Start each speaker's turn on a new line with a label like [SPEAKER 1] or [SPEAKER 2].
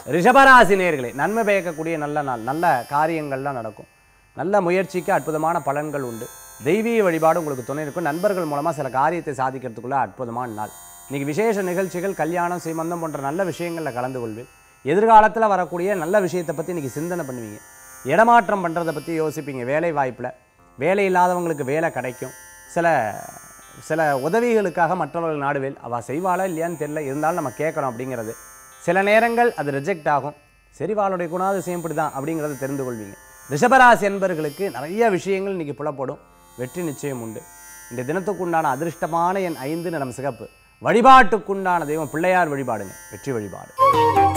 [SPEAKER 1] ரிஷபராசி நேர்களே நன்மை பயக்கக்கூடிய நல்ல நாள் நல்ல காரியங்கள்லாம் நடக்கும் நல்ல முயற்சிக்கு அற்புதமான பலன்கள் உண்டு தெய்வீக வழிபாடு உங்களுக்கு துணை இருக்கும் நண்பர்கள் மூலமாக சில காரியத்தை சாதிக்கிறதுக்குள்ள அற்புதமான நாள் இன்னைக்கு விசேஷ நிகழ்ச்சிகள் கல்யாணம் சீமந்தம் போன்ற நல்ல விஷயங்களில் கலந்து கொள்வேன் எதிர்காலத்தில் வரக்கூடிய நல்ல விஷயத்தை பற்றி இன்னைக்கு சிந்தனை பண்ணுவீங்க இடமாற்றம் பண்ணுறதை பற்றி யோசிப்பீங்க வேலை வாய்ப்பில் வேலை இல்லாதவங்களுக்கு வேலை கிடைக்கும் சில சில உதவிகளுக்காக மற்றவர்கள் நாடுவேல் அவள் செய்வாளா இல்லையான்னு தெரியல இருந்தாலும் நம்ம கேட்கணும் அப்படிங்கிறது சில நேரங்கள் அது ரிஜெக்ட் ஆகும் சரி வாளுடைய குணாதிசயம் இப்படி தான் அப்படிங்கிறத தெரிந்து கொள்வீங்க ரிஷபராசி என்பர்களுக்கு நிறைய விஷயங்கள் இன்னைக்கு புலப்படும் வெற்றி நிச்சயம் உண்டு இந்த தினத்துக்குண்டான அதிர்ஷ்டமான என் ஐந்து நிறம் சிகப்பு வழிபாட்டுக்குண்டான தெய்வம் பிள்ளையார் வழிபாடுங்க வெற்றி வழிபாடு